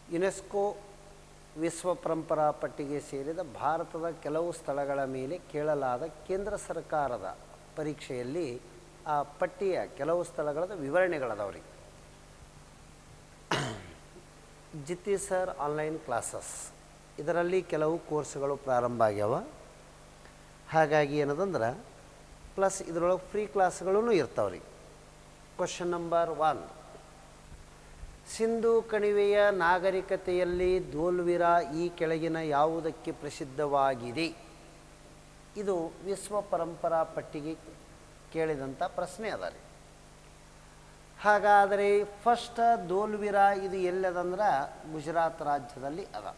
UNESCO ವಿಶ್ವ ಪರಂಪರಾ ಪಟ್ಟಿಗೆ ಸೇರಿದ ಭಾರತದ ಕೆಲವು ಸ್ಥಳಗಳ ಮೇಲೆ ಕೇಳಲಾದ ಕೇಂದ್ರ ಸರ್ಕಾರದ ಪರೀಕ್ಷೆಯಲ್ಲಿ ಆ ಪಟ್ಟಿಯ ಕೆಲವು ಸ್ಥಳಗಳದ ವಿವರಣೆಗಳದವ್ರಿ ಜಿತಿ ಸರ್ ಆನ್ಲೈನ್ ಕ್ಲಾಸಸ್ ಇದರಲ್ಲಿ ಕೆಲವು ಕೋರ್ಸ್ಗಳು ಪ್ರಾರಂಭ ಆಗ್ಯಾವ ಹಾಗಾಗಿ ಏನದಂದ್ರೆ ಪ್ಲಸ್ ಇದರೊಳಗೆ ಫ್ರೀ ಕ್ಲಾಸ್ಗಳೂ ಇರ್ತಾವ್ರಿ ಕ್ವಶನ್ ನಂಬರ್ ಒನ್ ಸಿಂಧು ಕಣಿವೆಯ ನಾಗರಿಕತೆಯಲ್ಲಿ ಧೋಲ್ವಿರ ಈ ಕೆಳಗಿನ ಯಾವುದಕ್ಕೆ ಪ್ರಸಿದ್ಧವಾಗಿದೆ ಇದು ವಿಶ್ವ ಪರಂಪರಾ ಪಟ್ಟಿಗೆ ಕೇಳಿದಂಥ ಪ್ರಶ್ನೆ ಅದ ರೀ ಹಾಗಾದರೆ ಫಸ್ಟ್ ಧೋಲ್ವಿರ ಇದು ಎಲ್ಲದಂದ್ರೆ ಗುಜರಾತ್ ರಾಜ್ಯದಲ್ಲಿ ಅದ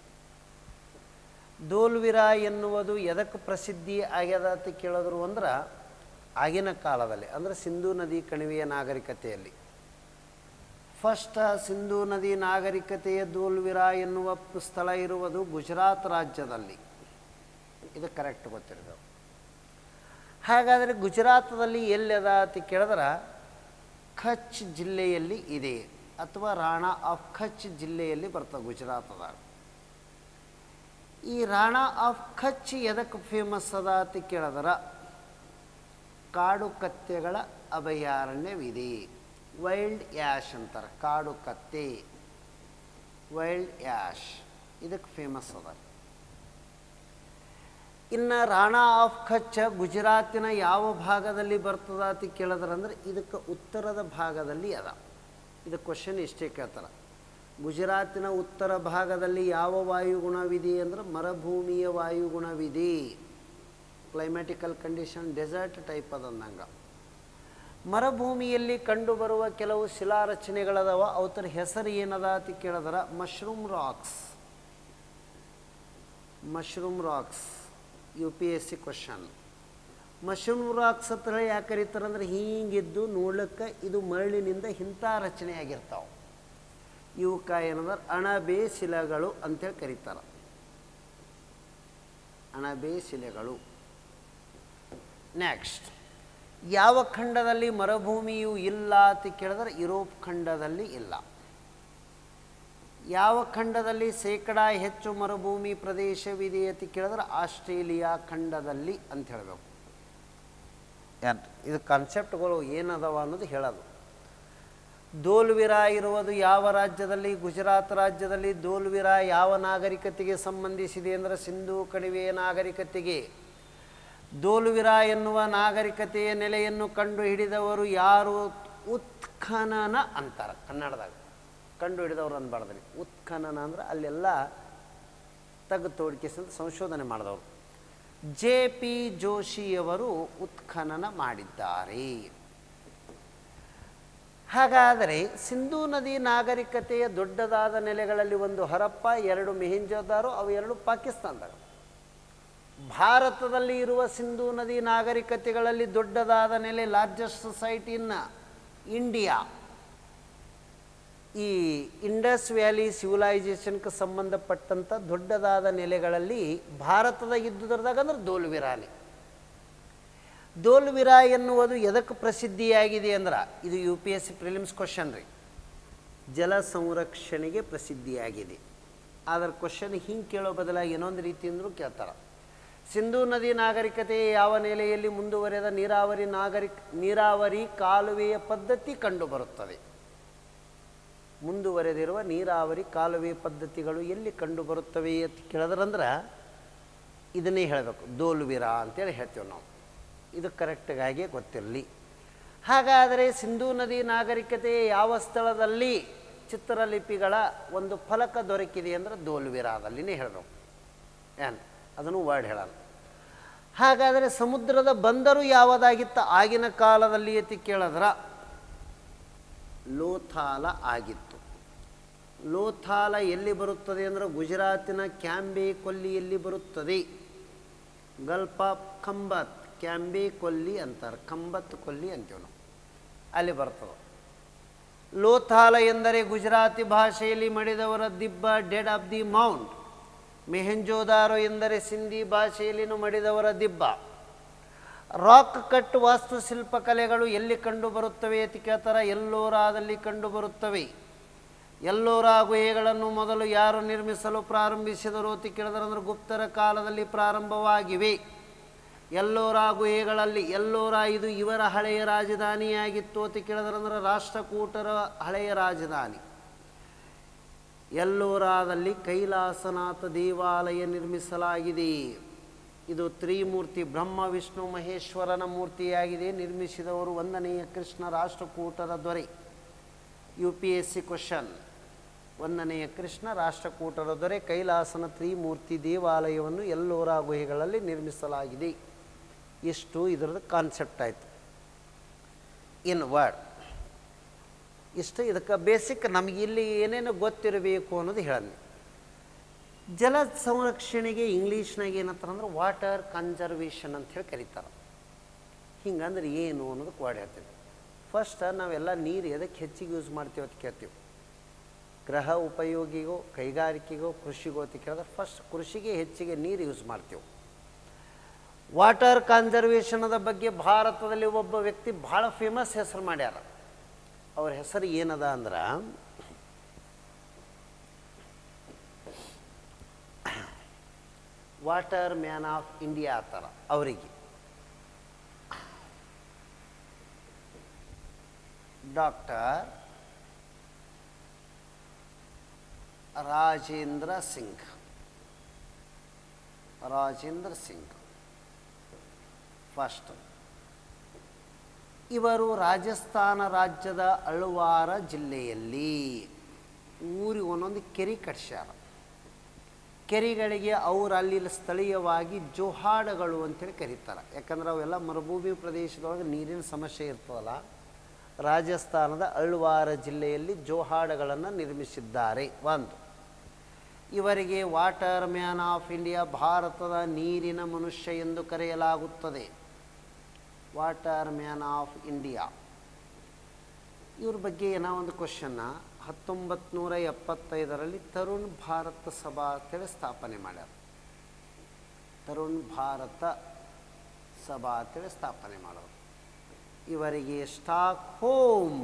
ಧೋಲ್ವಿರ ಎನ್ನುವುದು ಎದಕ್ಕೆ ಪ್ರಸಿದ್ಧಿ ಆಗ್ಯದ ಅಂತ ಕೇಳಿದ್ರು ಅಂದ್ರೆ ಆಗಿನ ಕಾಲದಲ್ಲಿ ಅಂದರೆ ಸಿಂಧೂ ನದಿ ಕಣಿವೆಯ ನಾಗರಿಕತೆಯಲ್ಲಿ ಫಸ್ಟ್ ಸಿಂಧೂ ನದಿ ನಾಗರಿಕತೆಯ ಧೋಲ್ವಿರ ಎನ್ನುವ ಸ್ಥಳ ಇರುವುದು ಗುಜರಾತ್ ರಾಜ್ಯದಲ್ಲಿ ಇದು ಕರೆಕ್ಟ್ ಗೊತ್ತಿರಬೇಕು ಹಾಗಾದರೆ ಗುಜರಾತದಲ್ಲಿ ಎಲ್ಲದ ಅಂತ ಕೇಳಿದ್ರೆ ಕಚ್ ಜಿಲ್ಲೆಯಲ್ಲಿ ಇದೆ ಅಥವಾ ರಾಣಾ ಆಫ್ ಕಚ್ ಜಿಲ್ಲೆಯಲ್ಲಿ ಬರ್ತದೆ ಗುಜರಾತದ ಈ ರಾಣಾ ಆಫ್ ಕಚ್ ಎದಕ್ಕೆ ಫೇಮಸ್ ಅದ ಅಂತ ಕೇಳಿದ್ರೆ ಕಾಡು ಕತ್ತೆಗಳ ಅಭಯಾರಣ್ಯವಿದೆ ವೈಲ್ಡ್ ಯಾಶ್ ಅಂತಾರೆ ಕಾಡು ಕತ್ತೆ ವೈಲ್ಡ್ ಯಾಶ್ ಇದಕ್ಕೆ ಫೇಮಸ್ ಅದ ಇನ್ನು ರಾಣಾ ಆಫ್ ಕಚ್ಚ ಗುಜರಾತಿನ ಯಾವ ಭಾಗದಲ್ಲಿ ಬರ್ತದ ಅಂತ ಕೇಳಿದ್ರಂದ್ರೆ ಇದಕ್ಕೆ ಉತ್ತರದ ಭಾಗದಲ್ಲಿ ಅದ ಇದು ಕ್ವಶನ್ ಇಷ್ಟೇ ಕೇಳ್ತಾರೆ ಗುಜರಾತಿನ ಉತ್ತರ ಭಾಗದಲ್ಲಿ ಯಾವ ವಾಯುಗುಣವಿದೆ ಅಂದ್ರೆ ಮರುಭೂಮಿಯ ವಾಯುಗುಣವಿದೆ ಕ್ಲೈಮ್ಯಾಟಿಕಲ್ ಕಂಡೀಷನ್ ಡೆಸರ್ಟ್ ಟೈಪ್ ಅದಂದಂಗೆ ಮರುಭೂಮಿಯಲ್ಲಿ ಕಂಡುಬರುವ ಕೆಲವು ಶಿಲಾರಚನೆಗಳದಾವ ಅವತರ ಹೆಸರು ಏನದ ಅಂತ ಕೇಳಿದ್ರೆ mushroom rocks mushroom rocks U P S C question mushroom rocks ಹತ್ರ ಯಾಕೆ ಕರೀತಾರೆ ಅಂದ್ರೆ ಹೀಗಿದ್ದು ನೋಡ್ಲಿಕ್ಕೆ ಇದು ಮರಳಿನಿಂದ ಇಂಥ ರಚನೆಯಾಗಿರ್ತಾವೆ ಇವಕ್ಕೆ ಏನಂದ್ರೆ ಅಣಬೆ ಶಿಲೆಗಳು ಅಂತೇಳಿ ಕರೀತಾರೆ ಅಣಬೆ ಶಿಲೆಗಳು ನೆಕ್ಸ್ಟ್ ಯಾವ ಖಂಡದಲ್ಲಿ ಮರುಭೂಮಿಯು ಇಲ್ಲ ಅಂತ ಕೇಳಿದ್ರೆ ಯುರೋಪ್ ಖಂಡದಲ್ಲಿ ಇಲ್ಲ ಯಾವ ಖಂಡದಲ್ಲಿ ಶೇಕಡ ಹೆಚ್ಚು ಮರುಭೂಮಿ ಪ್ರದೇಶವಿದೆ ಅಂತ ಕೇಳಿದ್ರೆ ಆಸ್ಟ್ರೇಲಿಯಾ ಖಂಡದಲ್ಲಿ ಅಂತ ಹೇಳಬೇಕು ಏನು ಇದು ಕಾನ್ಸೆಪ್ಟ್ಗಳು ಏನದವ ಅನ್ನೋದು ಹೇಳೋದು ಧೋಲ್ವಿರ ಇರುವುದು ಯಾವ ರಾಜ್ಯದಲ್ಲಿ ಗುಜರಾತ್ ರಾಜ್ಯದಲ್ಲಿ ಧೋಲ್ವಿರ ಯಾವ ನಾಗರಿಕತೆಗೆ ಸಂಬಂಧಿಸಿದೆ ಅಂದರೆ ಸಿಂಧೂ ಕಣಿವೆಯ ನಾಗರಿಕತೆಗೆ ಧೋಲ್ವಿರ ಎನ್ನುವ ನಾಗರಿಕತೆಯ ನೆಲೆಯನ್ನು ಕಂಡು ಹಿಡಿದವರು ಯಾರು ಉತ್ಖನನ ಅಂತಾರೆ ಕನ್ನಡದಾಗ ಕಂಡು ಹಿಡಿದವರು ಅನ್ಬಾರ್ದ್ರಿ ಉತ್ಖನನ ಅಂದ್ರೆ ಅಲ್ಲೆಲ್ಲ ತೆಗೆದು ತೋಡಿಕೆಸಿಂದ ಸಂಶೋಧನೆ ಮಾಡಿದವರು ಜೆ ಪಿ ಜೋಶಿಯವರು ಉತ್ಖನನ ಮಾಡಿದ್ದಾರೆ ಹಾಗಾದರೆ ಸಿಂಧೂ ನದಿ ನಾಗರಿಕತೆಯ ದೊಡ್ಡದಾದ ನೆಲೆಗಳಲ್ಲಿ ಒಂದು ಹರಪ್ಪ ಎರಡು ಮೆಹಿಂಜೋದಾರು ಅವು ಎರಡು ಪಾಕಿಸ್ತಾನದಾಗ ಭಾರತದಲ್ಲಿ ಇರುವ ಸಿಂಧೂ ನದಿ ನಾಗರಿಕತೆಗಳಲ್ಲಿ ದೊಡ್ಡದಾದ ನೆಲೆ ಲಾರ್ಜೆಸ್ಟ್ ಸೊಸೈಟಿ ಇನ್ ಇಂಡಿಯಾ ಈ ಇಂಡಸ್ ವ್ಯಾಲಿ ಸಿವಿಲೈಸೇಷನ್ಗೆ ಸಂಬಂಧಪಟ್ಟಂಥ ದೊಡ್ಡದಾದ ನೆಲೆಗಳಲ್ಲಿ ಭಾರತದ ಇದ್ದುದರದಾಗ ಅಂದ್ರೆ ದೋಲ್ವಿರಾನೆ ದೋಲ್ವಿರ ಎನ್ನುವುದು ಎದಕ್ಕೆ ಪ್ರಸಿದ್ಧಿಯಾಗಿದೆ ಅಂದ್ರೆ ಇದು U P S C prelims question ರೀ ಜಲ ಸಂರಕ್ಷಣೆಗೆ ಪ್ರಸಿದ್ಧಿಯಾಗಿದೆ ಆದರೆ ಕ್ವಶನ್ ಹಿಂಗೆ ಕೇಳೋ ಬದಲಾಗಿ ಇನ್ನೊಂದು ರೀತಿಯಿಂದಲೂ ಕೇಳ್ತಾರೆ ಸಿಂಧೂ ನದಿ ನಾಗರಿಕತೆಯ ಯಾವ ನೆಲೆಯಲ್ಲಿ ಮುಂದುವರೆದ ನೀರಾವರಿ ನಾಗರಿಕ ನೀರಾವರಿ ಕಾಲುವೆಯ ಪದ್ಧತಿ ಕಂಡುಬರುತ್ತದೆ ಮುಂದುವರೆದಿರುವ ನೀರಾವರಿ ಕಾಲುವೆ ಪದ್ಧತಿಗಳು ಎಲ್ಲಿ ಕಂಡುಬರುತ್ತವೆ ಅಂತ ಕೇಳಿದ್ರಂದ್ರೆ ಇದನ್ನೇ ಹೇಳಬೇಕು ದೋಲ್ವಿರ ಅಂತೇಳಿ ಹೇಳ್ತೇವೆ ನಾವು ಇದು ಕರೆಕ್ಟಾಗಿ ಗೊತ್ತಿರಲಿ ಹಾಗಾದರೆ ಸಿಂಧೂ ನದಿ ನಾಗರಿಕತೆಯ ಯಾವ ಸ್ಥಳದಲ್ಲಿ ಚಿತ್ರಲಿಪಿಗಳ ಒಂದು ಫಲಕ ದೊರಕಿದೆ ಅಂದರೆ ದೋಲ್ವಿರಾದಲ್ಲಿನೇ ಹೇಳಬೇಕು ಏನು ಅದನ್ನು ವರ್ಡ್ ಹೇಳಲ್ಲ ಹಾಗಾದರೆ ಸಮುದ್ರದ ಬಂದರು ಯಾವುದಾಗಿತ್ತ ಆಗಿನ ಕಾಲದಲ್ಲಿ ಎತ್ತಿ ಕೇಳಿದ್ರ ಲೋಥಾಲ ಆಗಿತ್ತು ಲೋಥಾಲ ಎಲ್ಲಿ ಬರುತ್ತದೆ ಅಂದರೆ ಗುಜರಾತಿನ ಕ್ಯಾಂಬೆ ಕೊಲ್ಲಿಯಲ್ಲಿ ಬರುತ್ತದೆ ಗಲ್ಫ್ ಆಫ್ ಕಂಬತ್ ಕ್ಯಾಂಬೆ ಕೊಲ್ಲಿ ಅಂತಾರೆ ಕಂಬತ್ ಕೊಲ್ಲಿ ಅಂತೀವಿ ನಾವು ಅಲ್ಲಿ ಬರ್ತದೆ ಲೋಥಾಲ ಎಂದರೆ ಗುಜರಾತಿ ಭಾಷೆಯಲ್ಲಿ ಮಡಿದವರ ದಿಬ್ಬ dead of the mound Mohenjodaro ಎಂದರೆ ಸಿಂಧಿ ಭಾಷೆಯಲ್ಲಿನೂ ಮಡಿದವರ ದಿಬ್ಬ ರಾಕ್ ಕಟ್ ವಾಸ್ತುಶಿಲ್ಪ ಕಲೆಗಳು ಎಲ್ಲಿ ಕಂಡು ಬರುತ್ತವೆ ಅಂತ ಕೇಳ್ತಾರೆ ಎಲ್ಲೋರಾದಲ್ಲಿ ಕಂಡು ಬರುತ್ತವೆ ಎಲ್ಲೋರ ಗುಹೆಗಳನ್ನು ಮೊದಲು ಯಾರು ನಿರ್ಮಿಸಲು ಪ್ರಾರಂಭಿಸಿದರು ಅಂತ ಕೇಳಿದ್ರೆ ಅಂದ್ರೆ ಗುಪ್ತರ ಕಾಲದಲ್ಲಿ ಪ್ರಾರಂಭವಾಗಿವೆ ಎಲ್ಲೋರ ಗುಹೆಗಳಲ್ಲಿ ಎಲ್ಲೋರ ಇದು ಇವರ ಹಳೆಯ ರಾಜಧಾನಿಯಾಗಿತ್ತು ಅಂತ ಕೇಳಿದ್ರೆ ಅಂದ್ರೆ ರಾಷ್ಟ್ರಕೂಟರ ಹಳೆಯ ರಾಜಧಾನಿ ಎಲ್ಲೋರಾದಲ್ಲಿ ಕೈಲಾಸನಾಥ ದೇವಾಲಯ ನಿರ್ಮಿಸಲಾಗಿದೆ ಇದು ತ್ರಿಮೂರ್ತಿ ಬ್ರಹ್ಮ ವಿಷ್ಣು ಮಹೇಶ್ವರನ ಮೂರ್ತಿಯಾಗಿದೆ ನಿರ್ಮಿಸಿದವರು ಒಂದನೆಯ ಕೃಷ್ಣ ರಾಷ್ಟ್ರಕೂಟರ ದೊರೆ U P S C question ಒಂದನೆಯ ಕೃಷ್ಣ ರಾಷ್ಟ್ರಕೂಟರ ದೊರೆ ಕೈಲಾಸನ ತ್ರಿಮೂರ್ತಿ ದೇವಾಲಯವನ್ನು ಎಲ್ಲೋರ ಗುಹೆಗಳಲ್ಲಿ ನಿರ್ಮಿಸಲಾಗಿದೆ ಇಷ್ಟು ಇದರದ್ದು ಕಾನ್ಸೆಪ್ಟ್ ಆಯಿತು ಇನ್ ವರ್ಡ್ ಇಷ್ಟು ಇದಕ್ಕೆ ಬೇಸಿಕ್ ನಮಗೆ ಇಲ್ಲಿ ಏನೇನು ಗೊತ್ತಿರಬೇಕು ಅನ್ನೋದು ಹೇಳಿ ಜಲ ಸಂರಕ್ಷಣೆಗೆ ಇಂಗ್ಲೀಷ್ನಾಗ ಏನಂತಾರೆ ಅಂದ್ರೆ ವಾಟರ್ ಕನ್ಸರ್ವೇಷನ್ ಅಂತ ಹೇಳಿ ಕರೀತಾರೆ ಹಿಂಗಂದ್ರೆ ಏನು ಅನ್ನೋದಕ್ಕೆ ವರ್ಡ್ ಹೇಳ್ತೀವಿ ಫಸ್ಟ್ ನಾವೆಲ್ಲ ನೀರು ಎದಕ್ಕೆ ಹೆಚ್ಚಿಗೆ ಯೂಸ್ ಮಾಡ್ತೀವಿ ಅಂತ ಕೇಳ್ತೀವಿ ಗೃಹ ಉಪಯೋಗಿಗೋ ಕೈಗಾರಿಕೆಗೋ ಕೃಷಿಗೋ ಅಂತ ಕೇಳಿದ್ರೆ ಫಸ್ಟ್ ಕೃಷಿಗೆ ಹೆಚ್ಚಿಗೆ ನೀರು ಯೂಸ್ ಮಾಡ್ತೀವಿ ವಾಟರ್ ಕನ್ಸರ್ವೇಷನದ ಬಗ್ಗೆ ಭಾರತದಲ್ಲಿ ಒಬ್ಬ ವ್ಯಕ್ತಿ ಭಾಳ ಫೇಮಸ್ ಹೆಸರು ಮಾಡ್ಯಾರ ಅವ್ರ ಹೆಸರು ಏನದ ಅಂದ್ರೆ ವಾಟರ್ ಮ್ಯಾನ್ ಆಫ್ ಇಂಡಿಯಾ ಆ ಥರ ಅವರಿಗೆ ಡಾಕ್ಟರ್ ರಾಜೇಂದ್ರ ಸಿಂಗ್ ರಾಜೇಂದ್ರ ಸಿಂಗ್ ಫಸ್ಟ್ ಇವರು ರಾಜಸ್ಥಾನ ರಾಜ್ಯದ ಅಳ್ವಾರ ಜಿಲ್ಲೆಯಲ್ಲಿ ಊರಿಗೆ ಒಂದೊಂದು ಕೆರೆ ಕಟ್ಸ್ಯಾರ ಕೆರೆಗಳಿಗೆ ಅವ್ರು ಅಲ್ಲಿ ಸ್ಥಳೀಯವಾಗಿ ಜೋಹಾಡಗಳು ಅಂತೇಳಿ ಕರೀತಾರೆ ಯಾಕಂದ್ರೆ ಅವೆಲ್ಲ ಮರುಭೂಮಿ ಪ್ರದೇಶದೊಳಗೆ ನೀರಿನ ಸಮಸ್ಯೆ ಇರ್ತದಲ್ಲ ರಾಜಸ್ಥಾನದ ಅಳ್ವಾರ ಜಿಲ್ಲೆಯಲ್ಲಿ ಜೋಹಾಡಗಳನ್ನು ನಿರ್ಮಿಸಿದ್ದಾರೆ ಒಂದು ಇವರಿಗೆ ವಾಟರ್ ಮ್ಯಾನ್ ಆಫ್ ಇಂಡಿಯಾ ಭಾರತದ ನೀರಿನ ಮನುಷ್ಯ ಎಂದು ಕರೆಯಲಾಗುತ್ತದೆ ವಾಟರ್ ಮ್ಯಾನ್ ಆಫ್ ಇಂಡಿಯಾ ಇವ್ರ ಬಗ್ಗೆ ಏನೋ ಒಂದು ಕ್ವಶನ್ನ ಹತ್ತೊಂಬತ್ತು ನೂರ ಎಪ್ಪತ್ತೈದರಲ್ಲಿ ತರುಣ್ ಭಾರತ ಸಭಾ ಅಂತೇಳಿ ಸ್ಥಾಪನೆ ಮಾಡ್ಯಾರ ತರುಣ್ ಭಾರತ ಸಭಾ ಅಂತೇಳಿ ಸ್ಥಾಪನೆ ಮಾಡೋರು ಇವರಿಗೆ ಸ್ಟಾಕ್ ಹೋಮ್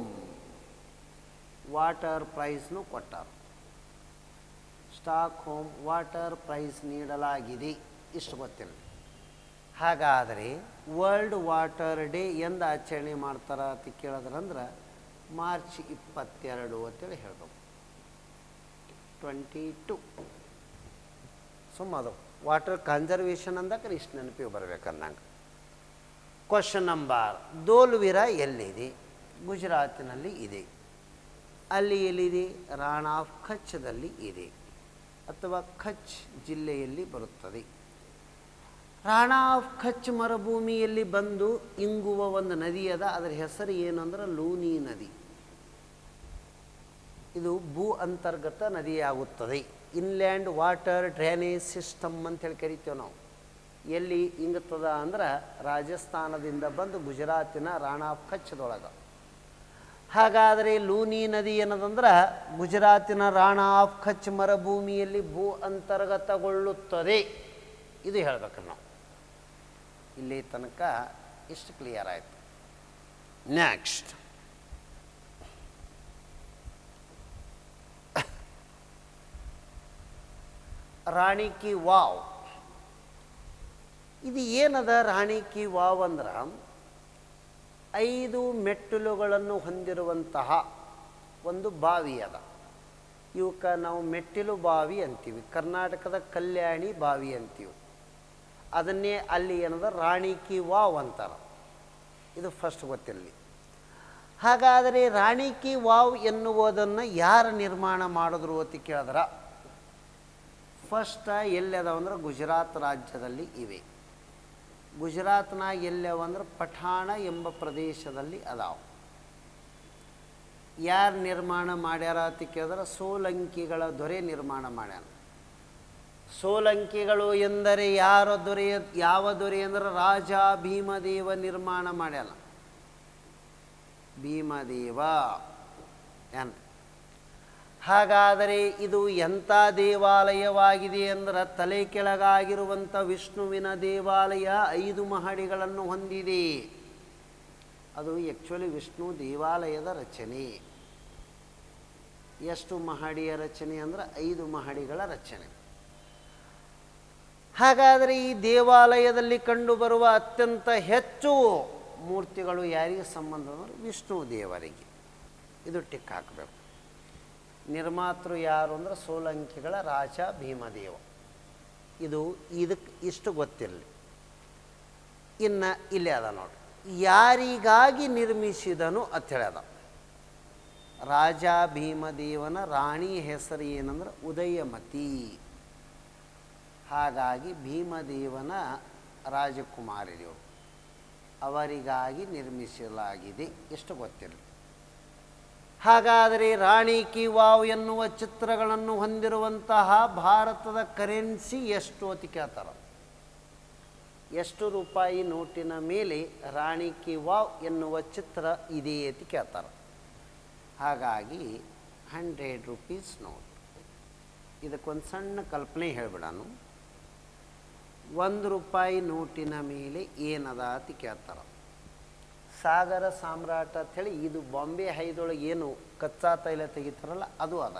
ವಾಟರ್ ಪ್ರೈಸ್ನು ಕೊಟ್ಟರು ಸ್ಟಾಕ್ ಹೋಮ್ ವಾಟರ್ ಪ್ರೈಸ್ ನೀಡಲಾಗಿದೆ ಇಷ್ಟು ಗೊತ್ತಿಲ್ಲ ಹಾಗಾದರೆ ವರ್ಲ್ಡ್ ವಾಟರ್ ಡೇ ಎಂದು ಆಚರಣೆ ಮಾಡ್ತಾರ ಅಂತ ಕೇಳಿದ್ರಂದ್ರೆ ಮಾರ್ಚ್ ಇಪ್ಪತ್ತೆರಡು ಅಂತೇಳಿ ಹೇಳ್ಬೇಕು ಟ್ವೆಂಟಿ ಟು ಸುಮ್ಮ ಅದು ವಾಟರ್ ಕನ್ಸರ್ವೇಷನ್ ಅಂದಾಗ ಇಷ್ಟು ನೆನಪಿಗೆ ಬರ್ಬೇಕನ್ನಂಗೆ ಕ್ವಶನ್ ನಂಬರ್ ದೋಲ್ವಿರ ಎಲ್ಲಿದೆ ಗುಜರಾತಿನಲ್ಲಿ ಇದೆ ಅಲ್ಲಿ ಎಲ್ಲಿದೆ ರಾಣಾ ಆಫ್ ಕಚ್ದಲ್ಲಿ ಇದೆ ಅಥವಾ ಕಚ್ ಜಿಲ್ಲೆಯಲ್ಲಿ ಬರುತ್ತದೆ ರಾಣಾ ಆಫ್ ಕಚ್ ಮರುಭೂಮಿಯಲ್ಲಿ ಬಂದು ಇಂಗುವ ಒಂದು ನದಿ ಅದ ಅದರ ಹೆಸರು ಏನು ಅಂದ್ರೆ ಲೂನಿ ನದಿ ಇದು ಭೂ ಅಂತರ್ಗತ ನದಿಯಾಗುತ್ತದೆ ಇನ್ಲ್ಯಾಂಡ್ ವಾಟರ್ ಡ್ರೈನೇಜ್ ಸಿಸ್ಟಮ್ ಅಂತೇಳಿ ಕರಿತೇವೆ ನಾವು ಎಲ್ಲಿ ಇಂಗುತ್ತದ ಅಂದ್ರೆ ರಾಜಸ್ಥಾನದಿಂದ ಬಂದು ಗುಜರಾತಿನ ರಾಣಾ ಆಫ್ ಕಚ್ದೊಳಗೆ ಹಾಗಾದರೆ ಲೂನಿ ನದಿ ಏನದಂದ್ರೆ ಗುಜರಾತಿನ ರಾಣಾ ಆಫ್ ಕಚ್ ಮರುಭೂಮಿಯಲ್ಲಿ ಭೂ ಅಂತರ್ಗತಗೊಳ್ಳುತ್ತದೆ ಇದು ಹೇಳ್ಬೇಕು ನಾವು ಇಲ್ಲಿ ತನಕ ಇಷ್ಟು ಕ್ಲಿಯರ್ ಆಯಿತು ನೆಕ್ಸ್ಟ್ ರಾಣಿ ಕಿ ವಾವ್ ಇದು ಏನದ ರಾಣಿ ಕಿ ವಾವ್ ಅಂದ್ರೆ ಐದು ಮೆಟ್ಟಿಲುಗಳನ್ನು ಹೊಂದಿರುವಂತಹ ಒಂದು ಬಾವಿ ಅದ ಇವಕ್ಕೆ ನಾವು ಮೆಟ್ಟಿಲು ಬಾವಿ ಅಂತೀವಿ ಕರ್ನಾಟಕದ ಕಲ್ಯಾಣಿ ಬಾವಿ ಅಂತೀವಿ ಅದನ್ನೇ ಅಲ್ಲಿ ಏನದ ರಾಣಿ ಕಿ ವಾವ್ ಅಂತಾರೆ ಇದು ಫಸ್ಟ್ ಗೊತ್ತಿರಲಿ ಹಾಗಾದರೆ ರಾಣಿ ಕಿ ವಾವ್ ಎನ್ನುವುದನ್ನು ಯಾರು ನಿರ್ಮಾಣ ಮಾಡಿದ್ರು ಅಂತ ಕೇಳಿದ್ರೆ ಫಸ್ಟ್ ಎಲ್ಲದವ ಅಂದ್ರೆ ಗುಜರಾತ್ ರಾಜ್ಯದಲ್ಲಿ ಇವೆ ಗುಜರಾತ್ನಾಗ ಎಲ್ಲವ ಅಂದ್ರೆ ಪಠಾಣ ಎಂಬ ಪ್ರದೇಶದಲ್ಲಿ ಅದಾವ ಯಾರು ನಿರ್ಮಾಣ ಮಾಡ್ಯಾರ ಅಂತ ಕೇಳಿದ್ರೆ ಸೋಲಂಕಿಗಳ ದೊರೆ ನಿರ್ಮಾಣ ಮಾಡ್ಯಾನ ಸೋಲಂಕಿಗಳು ಎಂದರೆ ಯಾರ ದೊರೆ ಯಾವ ದೊರೆ ಅಂದ್ರೆ ರಾಜ ಭೀಮದೇವ ನಿರ್ಮಾಣ ಮಾಡ್ಯಾನ ಭೀಮದೇವ ಏನ್ ಹಾಗಾದರೆ ಇದು ಎಂಥ ದೇವಾಲಯವಾಗಿದೆ ಅಂದ್ರೆ ತಲೆ ಕೆಳಗಾಗಿರುವಂಥ ವಿಷ್ಣುವಿನ ದೇವಾಲಯ ಐದು ಮಹಡಿಗಳನ್ನು ಹೊಂದಿದೆ ಅದು ಆ್ಯಕ್ಚುಲಿ ವಿಷ್ಣು ದೇವಾಲಯದ ರಚನೆ ಎಷ್ಟು ಮಹಡಿಯ ರಚನೆ ಅಂದರೆ ಐದು ಮಹಡಿಗಳ ರಚನೆ ಹಾಗಾದರೆ ಈ ದೇವಾಲಯದಲ್ಲಿ ಕಂಡುಬರುವ ಅತ್ಯಂತ ಹೆಚ್ಚು ಮೂರ್ತಿಗಳು ಯಾರಿಗೆ ಸಂಬಂಧ ಅಂದರೆ ವಿಷ್ಣು ದೇವರಿಗೆ ಇದು ಟಿಕ್ ಹಾಕಬೇಕು ನಿರ್ಮಾತೃ ಯಾರು ಅಂದರೆ ಸೋಲಂಕಿಗಳ ರಾಜ ಭೀಮದೇವ ಇದು ಇದಕ್ಕೆ ಇಷ್ಟು ಗೊತ್ತಿರಲಿ ಇನ್ನು ಇಲ್ಲೇ ಅದ ನೋಡಿ ಯಾರಿಗಾಗಿ ನಿರ್ಮಿಸಿದನು ಅಂತ ಹೇಳ್ಯದ ರಾಜ ಭೀಮದೇವನ ರಾಣಿ ಹೆಸರು ಏನಂದ್ರೆ ಉದಯಮತಿ ಹಾಗಾಗಿ ಭೀಮದೇವನ ರಾಜಕುಮಾರಿಯರು ಅವರಿಗಾಗಿ ನಿರ್ಮಿಸಲಾಗಿದೆ ಎಷ್ಟು ಗೊತ್ತಿರಲಿ ಹಾಗಾದರೆ ರಾಣಿ ಕಿ ವಾವ್ ಎನ್ನುವ ಚಿತ್ರಗಳನ್ನು ಹೊಂದಿರುವಂತಹ ಭಾರತದ ಕರೆನ್ಸಿ ಎಷ್ಟು ಅಂತ ಕೇಳ್ತಾರೆ ಎಷ್ಟು ರೂಪಾಯಿ ನೋಟಿನ ಮೇಲೆ ರಾಣಿ ಕಿ ವಾವ್ ಎನ್ನುವ ಚಿತ್ರ ಇದೆ ಅಂತ ಕೇಳ್ತಾರೆ ಹಾಗಾಗಿ ಹಂಡ್ರೆಡ್ ರುಪೀಸ್ ನೋಟ್ ಇದಕ್ಕೊಂದು ಸಣ್ಣ ಕಲ್ಪನೆ ಹೇಳ್ಬಿಡಾನು ಒಂದು ರೂಪಾಯಿ ನೋಟಿನ ಮೇಲೆ ಏನದ ಅಂತ ಕೇಳ್ತಾರೆ ಸಾಗರ ಸಾಮ್ರಾಟ ಅಂಥೇಳಿ ಇದು ಬಾಂಬೆ ಹೈದೊಳಗೆ ಏನು ಕಚ್ಚಾ ತೈಲ ತೆಗಿತಾರಲ್ಲ ಅದು ಅದ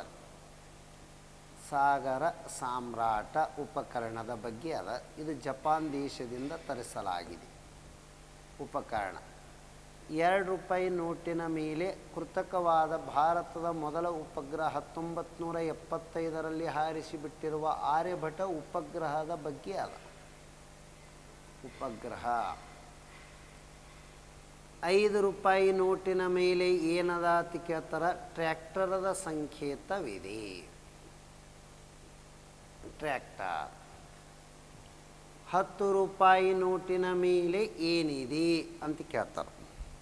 ಸಾಗರ ಸಾಮ್ರಾಟ ಉಪಕರಣದ ಬಗ್ಗೆ ಅದ ಇದು ಜಪಾನ್ ದೇಶದಿಂದ ತರಿಸಲಾಗಿದೆ ಉಪಕರಣ ಎರಡು ರೂಪಾಯಿ ನೋಟಿನ ಮೇಲೆ ಕೃತಕವಾದ ಭಾರತದ ಮೊದಲ ಉಪಗ್ರಹ ಹತ್ತೊಂಬತ್ತು ನೂರ ಎಪ್ಪತ್ತೈದರಲ್ಲಿ ಹಾರಿಸಿಬಿಟ್ಟಿರುವ ಆರ್ಯಭಟ ಉಪಗ್ರಹದ ಬಗ್ಗೆ ಅದ ಉಪಗ್ರಹ ಐದು ರೂಪಾಯಿ ನೋಟಿನ ಮೇಲೆ ಏನದ ಅಂತ ಕೇಳ್ತಾರ ಟ್ರ್ಯಾಕ್ಟರದ ಸಂಕೇತವಿದೆ ಟ್ರ್ಯಾಕ್ಟರ್ ಹತ್ತು ರೂಪಾಯಿ ನೋಟಿನ ಮೇಲೆ ಏನಿದೆ ಅಂತ ಕೇಳ್ತಾರೆ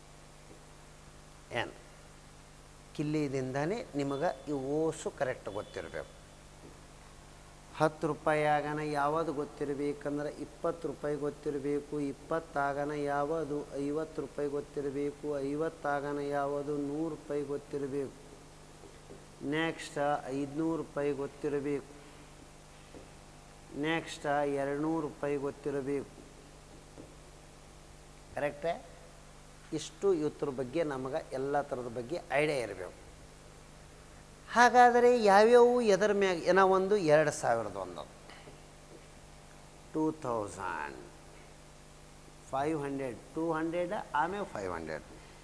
ಏನು ಕಿಲ್ಲಿದಿಂದನೇ ನಿಮಗೆ ಇವು ಓಸು ಕರೆಕ್ಟ್ ಗೊತ್ತಿರಬೇಕು ಹತ್ತು ರೂಪಾಯಿಯಾಗನ ಯಾವುದು ಗೊತ್ತಿರಬೇಕಂದ್ರೆ ಇಪ್ಪತ್ತು ರೂಪಾಯಿ ಗೊತ್ತಿರಬೇಕು ಇಪ್ಪತ್ತಾಗನ ಯಾವುದು ಐವತ್ತು ರೂಪಾಯಿ ಗೊತ್ತಿರಬೇಕು ಐವತ್ತಾಗನ ಯಾವುದು ನೂರು ರೂಪಾಯಿ ಗೊತ್ತಿರಬೇಕು ನೆಕ್ಸ್ಟ್ ಐದುನೂರು ರೂಪಾಯಿ ಗೊತ್ತಿರಬೇಕು ನೆಕ್ಸ್ಟ್ ಎರಡುನೂರು ರೂಪಾಯಿ ಗೊತ್ತಿರಬೇಕು ಕರೆಕ್ಟೇ ಇಷ್ಟು ಇವ್ರ ಬಗ್ಗೆ ನಮಗೆ ಎಲ್ಲ ಥರದ ಬಗ್ಗೆ ಐಡಿಯಾ ಇರಬೇಕು ಹಾಗಾದರೆ ಯಾವ್ಯಾವು ಎದರ ಮ್ಯಾಗ ಏನೋ ಒಂದು ಎರಡು ಸಾವಿರದ ಒಂದು two thousand five hundred two hundred ಆಮೇಲೆ five hundred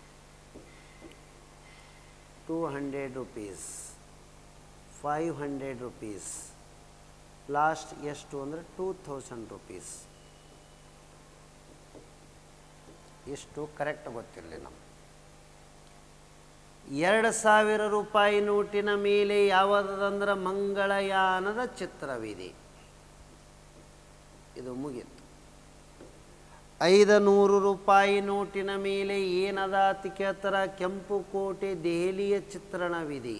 two hundred rupees five hundred rupees last ಎಷ್ಟು ಅಂದರೆ ಟೂ ಥೌಸಂಡ್ ರುಪೀಸ್ ಇಷ್ಟು ಕರೆಕ್ಟ್ ಗೊತ್ತಿರಲಿ ನಮ್ಗೆ ಎರಡು ಸಾವಿರ ರೂಪಾಯಿ ನೋಟಿನ ಮೇಲೆ ಯಾವುದಂದ್ರೆ ಮಂಗಳಯಾನದ ಚಿತ್ರವಿದೆ ಇದು ಮುಗೀತು ಐದು ನೂರು ರೂಪಾಯಿ ನೋಟಿನ ಮೇಲೆ ಏನದ ಅಂತ ಕೇಳ್ತಾರ ಕೆಂಪು ಕೋಟೆ ದೆಹಲಿಯ ಚಿತ್ರಣವಿದೆ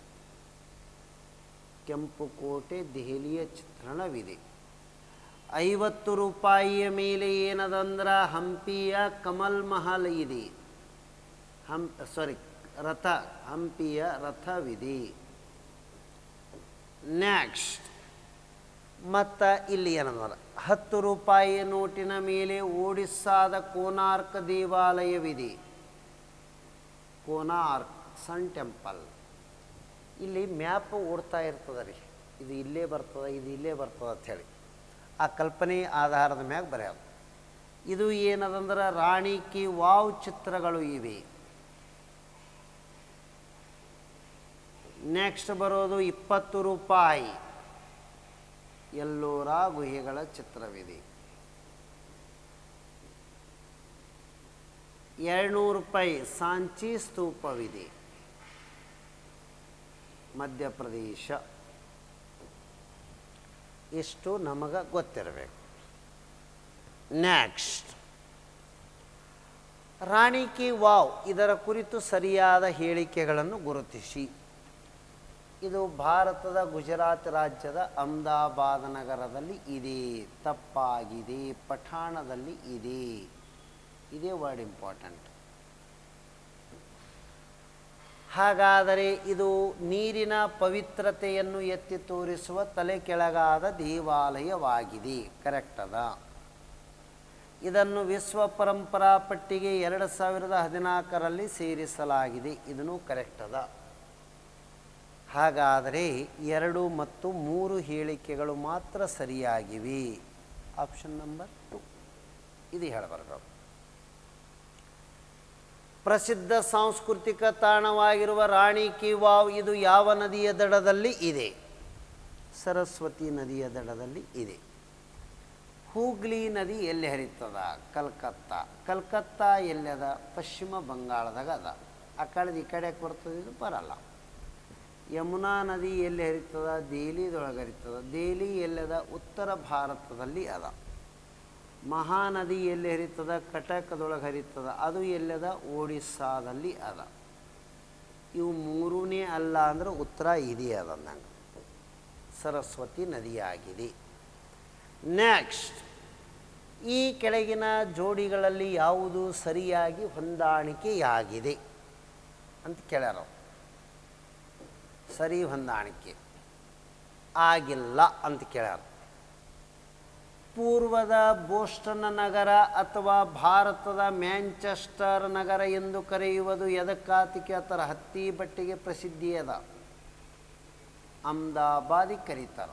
ಕೆಂಪು ಕೋಟೆ ದೆಹಲಿಯ ಚಿತ್ರಣವಿದೆ ಐವತ್ತು ರೂಪಾಯಿಯ ಮೇಲೆ ಏನದಂದ್ರ ಹಂಪಿಯ ಕಮಲ್ ಮಹಲ್ ಇದೆ ಹಂ ಸಾರಿ ರಥ ಹಂಪಿಯ ರಥವಿದೆ ನೆಕ್ಸ್ಟ್ ಮತ್ತು ಇಲ್ಲಿ ಏನಂದ್ರೆ ಹತ್ತು ರೂಪಾಯಿಯ ನೋಟಿನ ಮೇಲೆ ಒಡಿಸ್ಸಾದ ಕೋನಾರ್ಕ್ ದೇವಾಲಯವಿದೆ ಕೋನಾರ್ಕ್ ಸನ್ ಟೆಂಪಲ್ ಇಲ್ಲಿ ಮ್ಯಾಪ್ ಓಡ್ತಾ ಇರ್ತದೆ ರೀ ಇದು ಇಲ್ಲೇ ಬರ್ತದೆ ಇದು ಇಲ್ಲೇ ಬರ್ತದೆ ಅಂಥೇಳಿ ಆ ಕಲ್ಪನೆ ಆಧಾರದ ಮ್ಯಾಗ ಬರೆಯೋದು ಇದು ಏನದಂದ್ರೆ ರಾಣಿ ಕಿ ವಾವ್ ಚಿತ್ರಗಳು ಇವೆ ನೆಕ್ಸ್ಟ್ ಬರೋದು ಇಪ್ಪತ್ತು ರೂಪಾಯಿ ಎಲ್ಲೋರ ಗುಹೆಗಳ ಚಿತ್ರವಿದೆ ಎರಡುನೂರು ರೂಪಾಯಿ ಸಾಂಚಿ ಸ್ತೂಪವಿದೆ ಮಧ್ಯಪ್ರದೇಶ ಇಷ್ಟು ನಮಗೆ ಗೊತ್ತಿರಬೇಕು ನೆಕ್ಸ್ಟ್ ರಾಣಿ ಕಿ ವಾವ್ ಇದರ ಕುರಿತು ಸರಿಯಾದ ಹೇಳಿಕೆಗಳನ್ನು ಗುರುತಿಸಿ ಇದು ಭಾರತದ ಗುಜರಾತ್ ರಾಜ್ಯದ ಅಹಮದಾಬಾದ್ ನಗರದಲ್ಲಿ ಇದೆ ತಪ್ಪಾಗಿದೆ ಪಠಾಣದಲ್ಲಿ ಇದೆ ಇದೇ ವರ್ಡ್ ಇಂಪಾರ್ಟೆಂಟ್ ಹಾಗಾದರೆ ಇದು ನೀರಿನ ಪವಿತ್ರತೆಯನ್ನು ಎತ್ತಿ ತೋರಿಸುವ ತಲೆ ಕೆಳಗಾದ ದೇವಾಲಯವಾಗಿದೆ ಕರೆಕ್ಟ್ ಅದ ಇದನ್ನು ವಿಶ್ವ ಪರಂಪರಾ ಪಟ್ಟಿಗೆ ಎರಡು ಸಾವಿರದ ಹದಿನಾಲ್ಕರಲ್ಲಿ ಸೇರಿಸಲಾಗಿದೆ ಇದನ್ನು ಕರೆಕ್ಟ್ ಅದ ಹಾಗಾದರೆ ಎರಡು ಮತ್ತು ಮೂರು ಹೇಳಿಕೆಗಳು ಮಾತ್ರ ಸರಿಯಾಗಿವೆ ಆಪ್ಷನ್ ನಂಬರ್ ಟು ಇದು ಹೇಳಬಾರ್ದು ಪ್ರಸಿದ್ಧ ಸಾಂಸ್ಕೃತಿಕ ತಾಣವಾಗಿರುವ ರಾಣಿ ಕಿ ವಾವ್ ಇದು ಯಾವ ನದಿಯ ದಡದಲ್ಲಿ ಇದೆ ಸರಸ್ವತಿ ನದಿಯ ದಡದಲ್ಲಿ ಇದೆ ಹೂಗ್ಲಿ ನದಿ ಎಲ್ಲಿ ಹರಿತದ ಕಲ್ಕತ್ತಾ ಕಲ್ಕತ್ತಾ ಎಲ್ಲದ ಪಶ್ಚಿಮ ಬಂಗಾಳದಾಗ ಅದ ಆ ಕಡೆದು ಈ ಕಡೆ ಬರ್ತದೆ ಇದು ಬರಲ್ಲ ಯಮುನಾ ನದಿ ಎಲ್ಲಿ ಹರಿತದ ದೆಹಲಿದೊಳಗೆ ಹರಿತದ ದೆಹಲಿ ಎಲ್ಲದ ಉತ್ತರ ಭಾರತದಲ್ಲಿ ಅದ ಮಹಾನದಿ ಎಲ್ಲಿ ಹರಿತದ ಕಟಕದೊಳಗೆ ಹರಿತದ ಅದು ಎಲ್ಲದ ಒಡಿಸ್ಸಾದಲ್ಲಿ ಅದ ಇವು ಮೂರನೇ ಅಲ್ಲ ಅಂದ್ರೆ ಉತ್ತರ ಇದೆ ಅದಂದಂಗೆ ಸರಸ್ವತಿ ನದಿಯಾಗಿದೆ ನೆಕ್ಸ್ಟ್ ಈ ಕೆಳಗಿನ ಜೋಡಿಗಳಲ್ಲಿ ಯಾವುದು ಸರಿಯಾಗಿ ಹೊಂದಾಣಿಕೆಯಾಗಿದೆ ಅಂತ ಕೇಳ್ಯಾರ ಅವ್ರು. ಸರಿ ಹೊಂದಾಣಿಕೆ ಆಗಿಲ್ಲ ಅಂತ ಕೇಳ್ಯಾರ ಪೂರ್ವದ ಬೋಸ್ಟನ್ ನಗರ ಅಥವಾ ಭಾರತದ ಮ್ಯಾಂಚೆಸ್ಟರ್ ನಗರ ಎಂದು ಕರೆಯುವುದು ಎದಕ್ಕಾತಿ ಕೇಳ್ತಾರ ಹತ್ತಿ ಬಟ್ಟೆಗೆ ಪ್ರಸಿದ್ಧಿ ಅದ ಅಹಮದಾಬಾದಿ ಕರೀತಾರ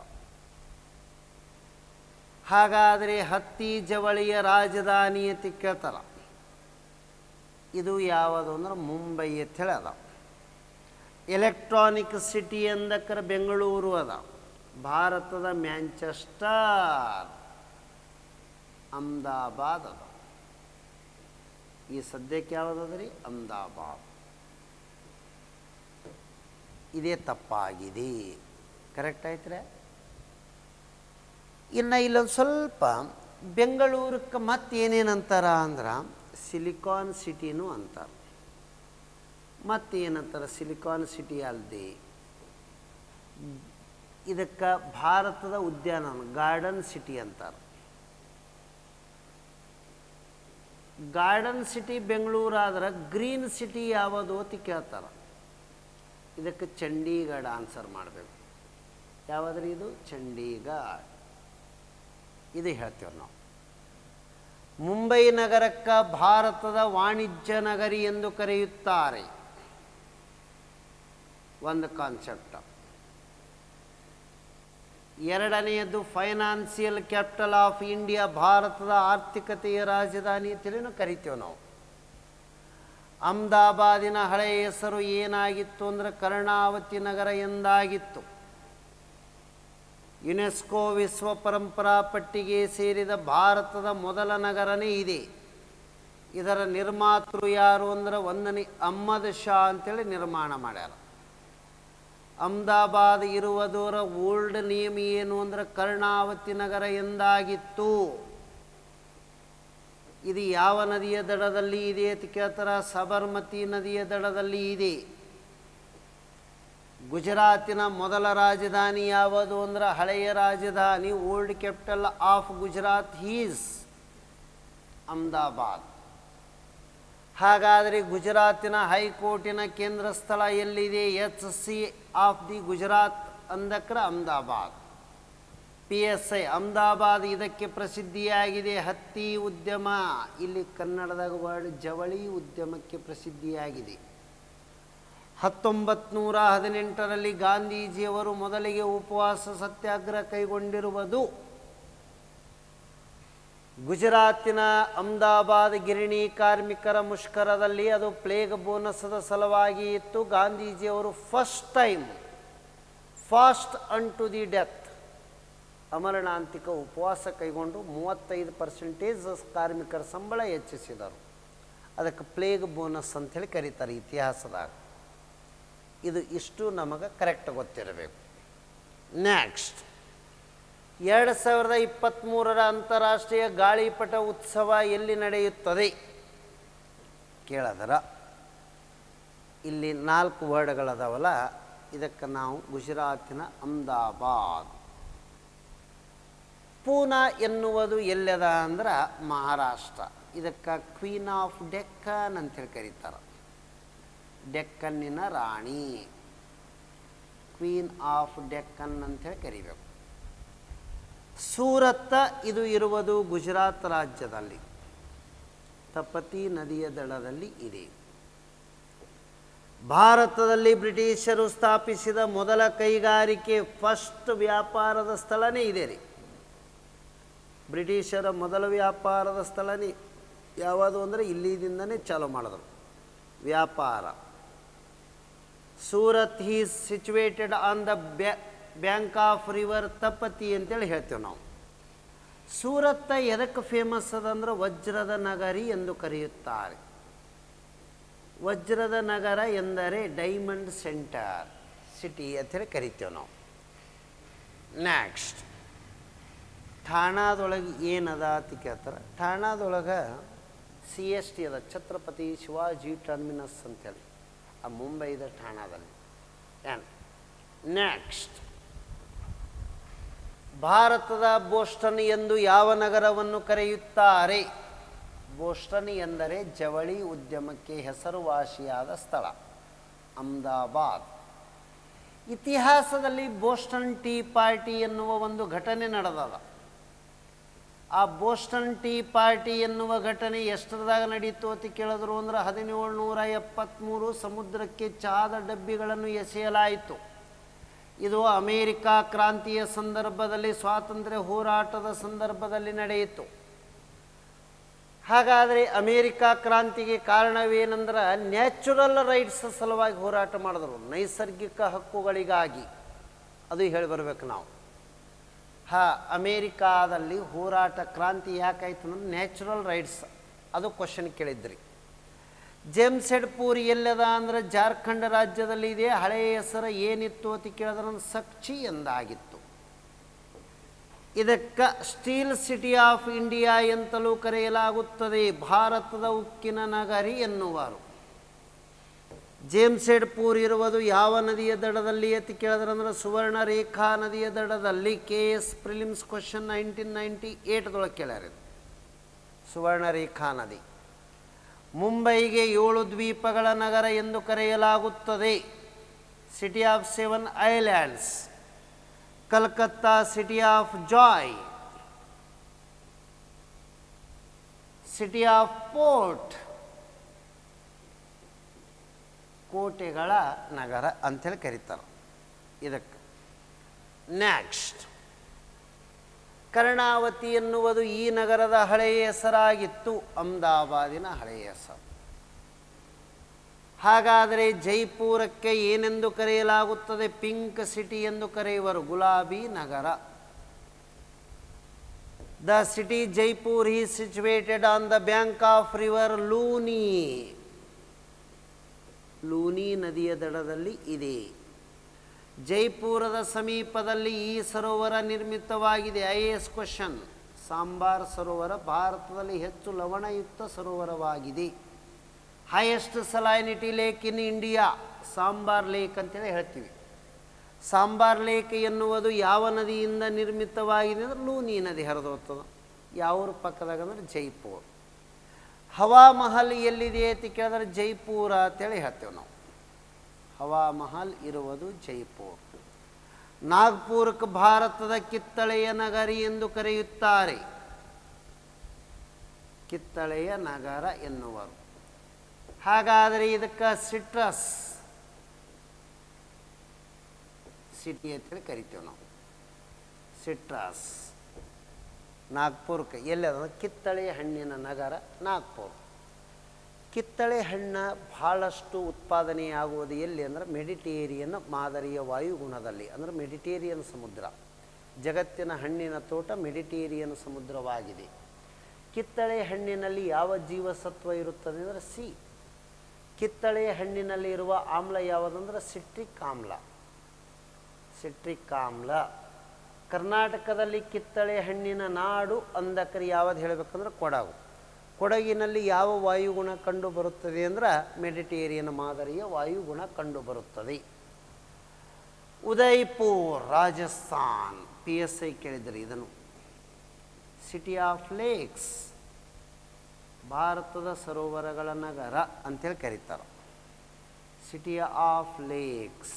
ಹಾಗಾದರೆ ಹತ್ತಿ ಜವಳಿಯ ರಾಜಧಾನಿ ಅಂತ ಕೇಳ್ತಾರ ಇದು ಯಾವುದು ಅಂದ್ರೆ ಮುಂಬೈ ಅಂತ ಹೇಳಿ ಅದ ಎಲೆಕ್ಟ್ರಾನಿಕ್ ಸಿಟಿ ಎಂದಕ್ಕರ ಬೆಂಗಳೂರು ಅದ ಭಾರತದ ಮ್ಯಾಂಚೆಸ್ಟರ್ ಅಹಮದಾಬಾದ್ ಅದ ಈ ಸದ್ಯಕ್ಕೆ ಯಾವುದದ ರೀ ಅಹಮದಾಬಾದ್ ಇದೇ ತಪ್ಪಾಗಿದೆ ಕರೆಕ್ಟ್ ಆಯ್ತ್ರೆ ಇನ್ನು ಇಲ್ಲೊಂದು ಸ್ವಲ್ಪ ಬೆಂಗಳೂರಕ್ಕೆ ಮತ್ತೇನೇನಂತಾರ ಅಂದ್ರೆ ಸಿಲಿಕಾನ್ ಸಿಟಿನೂ ಅಂತಾರೆ ಮತ್ತೇನಂತಾರೆ ಸಿಲಿಕಾನ್ ಸಿಟಿ ಅಲ್ಲದೆ ಇದಕ್ಕೆ ಭಾರತದ ಉದ್ಯಾನವನ ಗಾರ್ಡನ್ ಸಿಟಿ ಅಂತಾರೆ ಗಾರ್ಡನ್ ಸಿಟಿ ಬೆಂಗಳೂರು ಆದ್ರೆ ಗ್ರೀನ್ ಸಿಟಿ ಯಾವುದು ಅಂತ ಕೇಳ್ತಾರೆ ಇದಕ್ಕೆ ಚಂಡೀಗಢ ಆನ್ಸರ್ ಮಾಡಬೇಕು ಯಾವುದ್ರಿ ಇದು ಚಂಡೀಗಢ ಇದು ಹೇಳ್ತೇವೆ ನಾವು ಮುಂಬೈ ನಗರಕ್ಕೆ ಭಾರತದ ವಾಣಿಜ್ಯ ನಗರಿ ಎಂದು ಕರೆಯುತ್ತಾರೆ ಒಂದು ಕಾನ್ಸೆಪ್ಟ್ ಎರಡನೆಯದು ಫೈನಾನ್ಸಿಯಲ್ ಕ್ಯಾಪಿಟಲ್ ಆಫ್ ಇಂಡಿಯಾ ಭಾರತದ ಆರ್ಥಿಕತೆಯ ರಾಜಧಾನಿ ಅಂತೇಳಿ ಕರಿತೇವೆ ನಾವು ಅಹಮದಾಬಾದಿನ ಹಳೆಯ ಹೆಸರು ಏನಾಗಿತ್ತು ಅಂದರೆ ಕರ್ಣಾವತಿ ನಗರ ಎಂದಾಗಿತ್ತು ಯುನೆಸ್ಕೋ ವಿಶ್ವ ಪರಂಪರಾ ಪಟ್ಟಿಗೆ ಸೇರಿದ ಭಾರತದ ಮೊದಲ ನಗರನೇ ಇದೆ ಇದರ ನಿರ್ಮಾತೃ ಯಾರು ಅಂದ್ರೆ ಒಂದನೇ ಅಹ್ಮದ್ ಶಾ ಅಂತೇಳಿ ನಿರ್ಮಾಣ ಮಾಡ್ಯಾರ ಅಹಮದಾಬಾದ್ ಇರುವುದರ ಓಲ್ಡ್ ನೇಮ್ ಏನು ಅಂದ್ರೆ ಕರ್ಣಾವತಿ ನಗರ ಎಂದಾಗಿತ್ತು ಇದು ಯಾವ ನದಿಯ ದಡದಲ್ಲಿ ಇದೆ ಅಂತ ಕೇಳ್ತಾರ ಸಬರ್ಮತಿ ನದಿಯ ದಡದಲ್ಲಿ ಇದೆ ಗುಜರಾತಿನ ಮೊದಲ ರಾಜಧಾನಿ ಯಾವುದು ಅಂದ್ರೆ ಹಳೆಯ ರಾಜಧಾನಿ old capital of Gujarat is Ahmedabad ಹಾಗಾದರೆ ಗುಜರಾತಿನ ಹೈಕೋರ್ಟಿನ ಕೇಂದ್ರ ಸ್ಥಳ ಎಲ್ಲಿದೆ H C of the Gujarat ಅಂದಕ್ರ Ahmedabad P S I Ahmedabad ಇದಕ್ಕೆ ಪ್ರಸಿದ್ಧಿಯಾಗಿದೆ ಹತ್ತಿ ಉದ್ಯಮ ಇಲ್ಲಿ ಕನ್ನಡದಾಗ ವರ್ಡ್ ಜವಳಿ ಉದ್ಯಮಕ್ಕೆ ಪ್ರಸಿದ್ಧಿಯಾಗಿದೆ ಹತ್ತೊಂಬತ್ತು ನೂರ ಹದಿನೆಂಟರಲ್ಲಿ ಗಾಂಧೀಜಿಯವರು ಮೊದಲಿಗೆ ಉಪವಾಸ ಸತ್ಯಾಗ್ರಹ ಕೈಗೊಂಡಿರುವುದು ಗುಜರಾತಿನ ಅಹಮದಾಬಾದ್ ಗಿರಣಿ ಕಾರ್ಮಿಕರ ಮುಷ್ಕರದಲ್ಲಿ ಅದು ಪ್ಲೇಗ್ ಬೋನಸದ ಸಲುವಾಗಿ ಇತ್ತು ಗಾಂಧೀಜಿಯವರು first time fast unto the death ಅಮರಣಾಂತಿಕ ಉಪವಾಸ ಕೈಗೊಂಡು ಮೂವತ್ತೈದು ಪರ್ಸೆಂಟೇಜ್ ಕಾರ್ಮಿಕರ ಸಂಬಳ ಹೆಚ್ಚಿಸಿದರು ಅದಕ್ಕೆ ಪ್ಲೇಗ್ ಬೋನಸ್ ಅಂಥೇಳಿ ಕರೀತಾರೆ ಇತಿಹಾಸದಾಗ ಇದು ಇಷ್ಟು ನಮಗೆ ಕರೆಕ್ಟ್ ಗೊತ್ತಿರಬೇಕು ನೆಕ್ಸ್ಟ್ ಎರಡು ಸಾವಿರದ ಇಪ್ಪತ್ತ್ಮೂರರ ಅಂತಾರಾಷ್ಟ್ರೀಯ ಗಾಳಿಪಟ ಉತ್ಸವ ಎಲ್ಲಿ ನಡೆಯುತ್ತದೆ ಕೇಳದರ ಇಲ್ಲಿ ನಾಲ್ಕು ವರ್ಡ್ಗಳದಾವಲ್ಲ ಇದಕ್ಕೆ ನಾವು ಗುಜರಾತಿನ ಅಹಮದಾಬಾದ್ ಪೂನಾ ಎನ್ನುವುದು ಎಲ್ಲದ ಅಂದ್ರೆ ಮಹಾರಾಷ್ಟ್ರ ಇದಕ್ಕೆ ಕ್ವೀನ್ ಆಫ್ ಡೆಕ್ಕನ್ ಅಂತೇಳಿ ಕರೀತಾರೆ ಡೆಕ್ಕನ್ನಿನ ರಾಣಿ ಕ್ವೀನ್ ಆಫ್ ಡೆಕ್ಕನ್ ಅಂತೇಳಿ ಕರಿಬೇಕು ಸೂರತ್ತ ಇದು ಇರುವುದು ಗುಜರಾತ್ ರಾಜ್ಯದಲ್ಲಿ ತಪತಿ ನದಿಯ ದಡದಲ್ಲಿ ಇದೆ ಭಾರತದಲ್ಲಿ ಬ್ರಿಟಿಷರು ಸ್ಥಾಪಿಸಿದ ಮೊದಲ ಕೈಗಾರಿಕೆ ಫಸ್ಟ್ ವ್ಯಾಪಾರದ ಸ್ಥಳನೇ ಇದೆ ರೀ ಬ್ರಿಟಿಷರ ಮೊದಲ ವ್ಯಾಪಾರದ ಸ್ಥಳನೇ ಯಾವುದು ಅಂದರೆ ಇಲ್ಲಿದಿಂದನೇ ಚಾಲು ಮಾಡಿದ್ರು ವ್ಯಾಪಾರ Surat is situated on the bank of river Tapti ಅಂತೇಳಿ ಹೇಳ್ತೇವೆ ನಾವು ಸೂರತ್ತ ಎದಕ್ಕೆ ಫೇಮಸ್ ಅದಂದ್ರೆ ವಜ್ರದ ನಗರಿ ಎಂದು ಕರೆಯುತ್ತಾರೆ ವಜ್ರದ ನಗರ ಎಂದರೆ ಡೈಮಂಡ್ ಸೆಂಟರ್ ಸಿಟಿ ಅಂತೇಳಿ ಕರಿತೇವೆ ನಾವು ನೆಕ್ಸ್ಟ್ ಠಾಣಾದೊಳಗೆ ಏನದ ಅಂತ ಕೇಳ್ತಾರೆ ಠಾಣಾದೊಳಗೆ ಸಿ ಎಸ್ ಟಿ ಅದ ಛತ್ರಪತಿ ಶಿವಾಜಿ ಟರ್ಮಿನಸ್ ಅಂತೇಳಿ ಆ ಮುಂಬೈದ ಠಾಣಾದಲ್ಲಿ ಏನ್ ನೆಕ್ಸ್ಟ್ ಭಾರತದ ಬೋಸ್ಟನ್ ಎಂದು ಯಾವ ನಗರವನ್ನು ಕರೆಯುತ್ತಾರೆ ಬೋಸ್ಟನ್ ಎಂದರೆ ಜವಳಿ ಉದ್ಯಮಕ್ಕೆ ಹೆಸರುವಾಸಿಯಾದ ಸ್ಥಳ ಅಹಮದಾಬಾದ್ ಇತಿಹಾಸದಲ್ಲಿ ಬೋಸ್ಟನ್ ಟೀ ಪಾರ್ಟಿ ಎನ್ನುವ ಒಂದು ಘಟನೆ ನಡೆದದ ಆ ಬೋಸ್ಟನ್ ಟೀ ಪಾರ್ಟಿ ಎನ್ನುವ ಘಟನೆ ಎಷ್ಟರದಾಗ ನಡೀತು ಅಂತ ಕೇಳಿದ್ರು ಅಂದ್ರೆ ಹದಿನೇಳು ನೂರ ಎಪ್ಪತ್ತ್ಮೂರು ಸಮುದ್ರಕ್ಕೆ ಚಹಾದ ಡಬ್ಬಿಗಳನ್ನು ಎಸೆಯಲಾಯಿತು ಇದು ಅಮೇರಿಕಾ ಕ್ರಾಂತಿಯ ಸಂದರ್ಭದಲ್ಲಿ ಸ್ವಾತಂತ್ರ್ಯ ಹೋರಾಟದ ಸಂದರ್ಭದಲ್ಲಿ ನಡೆಯಿತು ಹಾಗಾದರೆ ಅಮೇರಿಕಾ ಕ್ರಾಂತಿಗೆ ಕಾರಣವೇನೆಂದ್ರೆ ನ್ಯಾಚುರಲ್ ರೈಟ್ಸ್ ಸಲುವಾಗಿ ಹೋರಾಟ ಮಾಡಿದ್ರು ನೈಸರ್ಗಿಕ ಹಕ್ಕುಗಳಿಗಾಗಿ ಅದು ಹೇಳಿ ಬರ್ಬೇಕು ನಾವು ಹಾ ಅಮೇರಿಕಾದಲ್ಲಿ ಹೋರಾಟ ಕ್ರಾಂತಿ ಯಾಕಾಯ್ತು ಅಂದ್ರೆ ನ್ಯಾಚುರಲ್ ರೈಟ್ಸ್ ಅದು ಕ್ವಶನ್ ಕೇಳಿದ್ರಿ ಜೆಮ್ಸೆಡ್ಪುರ್ ಎಲ್ಲದ ಅಂದ್ರೆ ಜಾರ್ಖಂಡ್ ರಾಜ್ಯದಲ್ಲಿ ಇದೆ ಹಳೆಯ ಹೆಸರು ಏನಿತ್ತು ಅಂತ ಕೇಳಿದ್ರೆ ಸಕ್ಚಿ ಎಂದಾಗಿತ್ತು ಇದಕ್ಕೆ ಸ್ಟೀಲ್ ಸಿಟಿ ಆಫ್ ಇಂಡಿಯಾ ಎಂತಲೂ ಕರೆಯಲಾಗುತ್ತದೆ ಭಾರತದ ಉಕ್ಕಿನ ನಗರಿ ಎನ್ನುವರು ಜೇಮ್ಸೆಡ್ಪುರ್ ಇರುವುದು ಯಾವ ನದಿಯ ದಡದಲ್ಲಿ ಅಂತ ಕೇಳಿದ್ರೆ ಅಂದ್ರೆ ಸುವರ್ಣ ರೇಖಾ ನದಿಯ ದಡದಲ್ಲಿ K S prelims question nineteen ninety ಏಟ್ದೊಳಗೆ ಕೇಳ್ಯಾರ ಇದು. ಸುವರ್ಣ ರೇಖಾ ನದಿ ಮುಂಬೈಗೆ ಏಳು ದ್ವೀಪಗಳ ನಗರ ಎಂದು ಕರೆಯಲಾಗುತ್ತದೆ city of seven islands Calcutta city of joy city of port ಕೋಟೆಗಳ ನಗರ ಅಂಥೇಳಿ ಕರೀತಾರೆ ಇದಕ್ಕೆ ನೆಕ್ಸ್ಟ್ ಕರ್ಣಾವತಿ ಎನ್ನುವುದು ಈ ನಗರದ ಹಳೆಯ ಹೆಸರಾಗಿತ್ತು ಅಹಮದಾಬಾದಿನ ಹಳೆಯ ಹೆಸರು ಹಾಗಾದರೆ ಜೈಪುರಕ್ಕೆ ಏನೆಂದು ಕರೆಯಲಾಗುತ್ತದೆ ಪಿಂಕ್ ಸಿಟಿ ಎಂದು ಕರೆಯುವರು ಗುಲಾಬಿ ನಗರ ದ ಸಿಟಿ ಜೈಪುರ್ ಈ situated on the bank of river Luni Luni ನದಿಯ ದಡದಲ್ಲಿ ಇದೆ ಜೈಪುರದ ಸಮೀಪದಲ್ಲಿ ಈ ಸರೋವರ ನಿರ್ಮಿತವಾಗಿದೆ ಐ ಎಸ್ ಕ್ವಶನ್ ಸಾಂಬಾರ್ ಸರೋವರ ಭಾರತದಲ್ಲಿ ಹೆಚ್ಚು ಲವಣಯುಕ್ತ ಸರೋವರವಾಗಿದೆ highest salinity lake in India Sambhar lake ಅಂತೇಳಿ ಹೇಳ್ತೀವಿ ಸಾಂಬಾರ್ ಲೇಕ್ ಎನ್ನುವುದು ಯಾವ ನದಿಯಿಂದ ನಿರ್ಮಿತವಾಗಿದೆ ಅಂದ್ರೆ ಲೂನಿ ನದಿ ಹರಿದು ಹೋಗ್ತದೆ ಯಾವ್ರ ಪಕ್ಕದಾಗ ಅಂದ್ರೆ ಜೈಪುರ್ ಹವಾ ಮಹಲ್ ಎಲ್ಲಿದೆ ಅಂತ ಕೇಳಿದ್ರೆ ಜೈಪುರ ಅಂತೇಳಿ ಹೇಳ್ತೇವೆ ನಾವು ಹವಾ ಮಹಲ್ ಇರುವುದು ಜೈಪುರ್ ನಾಗ್ಪುರಕ್ಕೆ ಭಾರತದ ಕಿತ್ತಳೆಯ ನಗರಿ ಎಂದು ಕರೆಯುತ್ತಾರೆ ಕಿತ್ತಳೆಯ ನಗರ ಎನ್ನುವರು ಹಾಗಾದರೆ ಇದಕ್ಕೆ ಸಿಟ್ರಸ್ ಸಿಟಿ ಅಂತೇಳಿ ಕರಿತೇವೆ ನಾವು ಸಿಟ್ರಸ್ ನಾಗ್ಪುರಕ್ಕೆ ಎಲ್ಲದ ಕಿತ್ತಳೆ ಹಣ್ಣಿನ ನಗರ ನಾಗ್ಪುರ್ ಕಿತ್ತಳೆ ಹಣ್ಣು ಬಹಳಷ್ಟು ಉತ್ಪಾದನೆಯಾಗುವುದು ಎಲ್ಲಿ ಅಂದರೆ ಮೆಡಿಟೇರಿಯನ್ ಮಾದರಿಯ ವಾಯುಗುಣದಲ್ಲಿ ಅಂದರೆ ಮೆಡಿಟೇರಿಯನ್ ಸಮುದ್ರ ಜಗತ್ತಿನ ಹಣ್ಣಿನ ತೋಟ ಮೆಡಿಟೇರಿಯನ್ ಸಮುದ್ರವಾಗಿದೆ ಕಿತ್ತಳೆ ಹಣ್ಣಿನಲ್ಲಿ ಯಾವ ಜೀವಸತ್ವ ಇರುತ್ತದೆ ಅಂದರೆ ಸಿ ಕಿತ್ತಳೆ ಹಣ್ಣಿನಲ್ಲಿ ಇರುವ ಆಮ್ಲ ಯಾವುದಂದ್ರೆ ಸಿಟ್ರಿಕ್ ಆಮ್ಲ ಸಿಟ್ರಿಕ್ ಆಮ್ಲ ಕರ್ನಾಟಕದಲ್ಲಿ ಕಿತ್ತಳೆ ಹಣ್ಣಿನ ನಾಡು ಅಂದಕರಿ ಯಾವ್ದು ಹೇಳಬೇಕಂದ್ರೆ ಕೊಡಗು ಕೊಡಗಿನಲ್ಲಿ ಯಾವ ವಾಯುಗುಣ ಕಂಡು ಬರುತ್ತದೆ ಅಂದ್ರೆ ಮೆಡಿಟೇರಿಯನ್ ಮಾದರಿಯ ವಾಯುಗುಣ ಕಂಡು ಬರುತ್ತದೆ Udaipur Rajasthan P S I ಕೇಳಿದರೆ ಇದನ್ನು ಸಿಟಿ ಆಫ್ ಲೇಕ್ಸ್ ಭಾರತದ ಸರೋವರಗಳ ನಗರ ಅಂತೇಳಿ ಕರೀತಾರೆ ಸಿಟಿ ಆಫ್ ಲೇಕ್ಸ್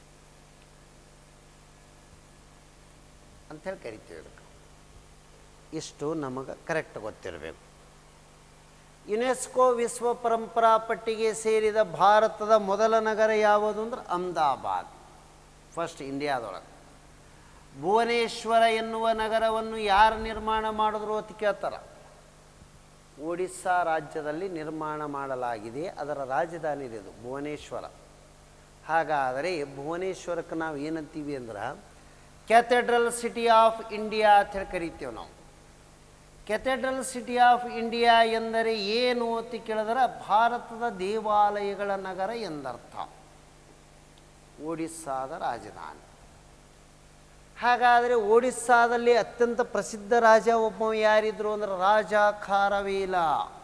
ಅಂಥೇಳಿ ಕರಿತೀವಿ ಇದಕ್ಕೆ ಇಷ್ಟು ನಮಗೆ ಕರೆಕ್ಟ್ ಗೊತ್ತಿರಬೇಕು ಯುನೆಸ್ಕೋ ವಿಶ್ವ ಪರಂಪರಾ ಪಟ್ಟಿಗೆ ಸೇರಿದ ಭಾರತದ ಮೊದಲ ನಗರ ಯಾವುದು ಅಂದ್ರೆ ಅಹಮದಾಬಾದ್ ಫಸ್ಟ್ ಇಂಡಿಯಾದೊಳಗೆ ಭುವನೇಶ್ವರ ಎನ್ನುವ ನಗರವನ್ನು ಯಾರು ನಿರ್ಮಾಣ ಮಾಡಿದ್ರು ಅಂತ ಕೇಳ್ತಾರೆ ಒಡಿಸ್ಸಾ ರಾಜ್ಯದಲ್ಲಿ ನಿರ್ಮಾಣ ಮಾಡಲಾಗಿದೆ ಅದರ ರಾಜಧಾನಿ ಇದು ಭುವನೇಶ್ವರ ಹಾಗಾದರೆ ಭುವನೇಶ್ವರಕ್ಕೆ ನಾವು ಏನಂತೀವಿ ಅಂದ್ರೆ ಕ್ಯಾಥೆಡ್ರಲ್ ಸಿಟಿ ಆಫ್ ಇಂಡಿಯಾ ಅಂತ ಹೇಳಿ ಕರಿತೀವಿ ನಾವು ಕೆಥೆಡ್ರಲ್ ಸಿಟಿ ಆಫ್ ಇಂಡಿಯಾ ಎಂದರೆ ಏನು ಅಂತ ಕೇಳಿದ್ರೆ ಭಾರತದ ದೇವಾಲಯಗಳ ನಗರ ಎಂದರ್ಥ ಒಡಿಸ್ಸಾದ ರಾಜಧಾನಿ ಹಾಗಾದರೆ ಒಡಿಸ್ಸಾದಲ್ಲಿ ಅತ್ಯಂತ ಪ್ರಸಿದ್ಧ ರಾಜ ಒಬ್ಬ ಯಾರಿದ್ರು ಅಂದ್ರೆ ರಾಜ ಖಾರವೇಲ